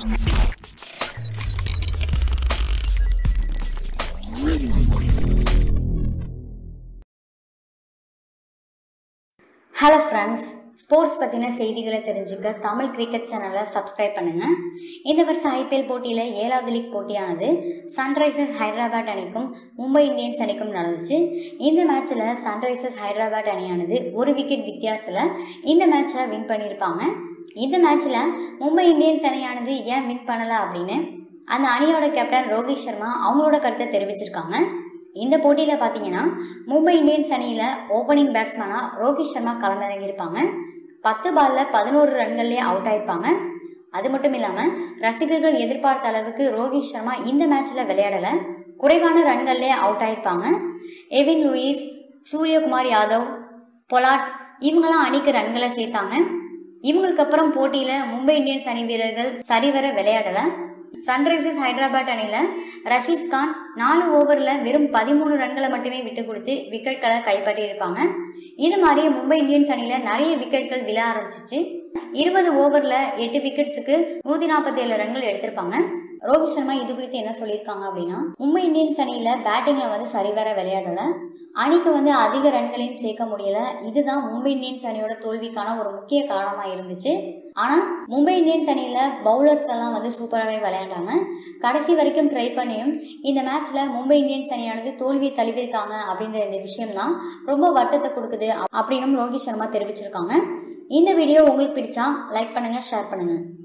hello friends sports பற்றின செய்திகளை தெரிஞ்சுக்க தமிழ் கிரிக்கெட் சேனலை சப்ஸ்கிரைப் பண்ணுங்கள் இந்த வருஷம் ஐபிஎல் போட்டியில் ஏழாவது லீக் போட்டியானது சன்ரைசர்ஸ் ஹைதராபாத் அணிக்கும் மும்பை இந்தியன்ஸ் அணிக்கும் நடந்துச்சு இந்த மேட்ச்சில் சன்ரைசர்ஸ் ஹைதராபாத் அணியானது ஒரு விக்கெட் வித்தியாசத்தில் இந்த மேட்சை வின் பண்ணியிருப்பாங்க இந்த மேட்ச்சில் மும்பை இந்தியன்ஸ் அணியானது ஏன் வின் பண்ணலை அப்படின்னு அந்த அணியோட கேப்டன் ரோஹித் சர்மா அவங்களோட கருத்தை தெரிவிச்சிருக்காங்க இந்த போட்டியில் பார்த்தீங்கன்னா மும்பை இந்தியன்ஸ் அணியில் ஓப்பனிங் பேட்ஸ்மேனாக ரோஹித் சர்மா களமிறங்கியிருப்பாங்க பத்து பாலில் பதினோரு ரன்கள்லேயே அவுட் ஆயிருப்பாங்க அது மட்டும் இல்லாமல் ரசிகர்கள் எதிர்பார்த்த அளவுக்கு ரோஹித் சர்மா இந்த மேட்ச்சில் விளையாடலை குறைவான ரன்கள்லேயே அவுட் ஆயிருப்பாங்க Evin Lewis Suryakumar Yadav Pollard இவங்கெல்லாம் அணிக்கு ரன்களை சேர்த்தாங்க இவங்களுக்கு அப்புறம் போட்டியில் மும்பை இந்தியன்ஸ் அணி வீரர்கள் சரிவர விளையாடலை சன்ரைசர்ஸ் ஹைதராபாத் அணியில் ரஷீத் கான் நாலு ஓவரில் வெறும் பதிமூணு ரன்களை மட்டுமே விட்டு கொடுத்து விக்கெட்களை கைப்பற்றியிருப்பாங்க இது மாதிரி மும்பை இந்தியன்ஸ் அணியில் நிறைய விக்கெட்கள் விழ ஆரம்பிச்சிச்சு இருபது ஓவரில் எட்டு விக்கெட்ஸுக்கு நூற்றி நாற்பத்தேழு ரன்கள் எடுத்திருப்பாங்க ரோஹித் சர்மா இது குறித்து என்ன சொல்லியிருக்காங்க அப்படின்னா மும்பை இந்தியன்ஸ் அணியில் பேட்டிங்கில் வந்து சரிவர விளையாடலை அணிக்கு வந்து அதிக ரன்களையும் சேர்க்க முடியல இதுதான் மும்பை இந்தியன்ஸ் அணியோட தோல்விக்கான ஒரு முக்கிய காரணமாக இருந்துச்சு ஆனால் மும்பை இந்தியன்ஸ் அணியில் பவுலர்ஸ்கெல்லாம் வந்து சூப்பராகவே விளையாண்டாங்க கடைசி வரைக்கும் ட்ரை பண்ணியும் இந்த மேட்ச்சில் மும்பை இந்தியன்ஸ் அணியானது தோல்வியை தழுவிருக்காங்க அப்படின்ற இந்த விஷயம் தான் ரொம்ப வருத்தத்தை கொடுக்குது அப்படின்னும் ரோஹித் சர்மா தெரிவிச்சிருக்காங்க இந்த வீடியோ உங்களுக்கு பிடிச்சா லைக் பண்ணுங்கள் ஷேர் பண்ணுங்கள்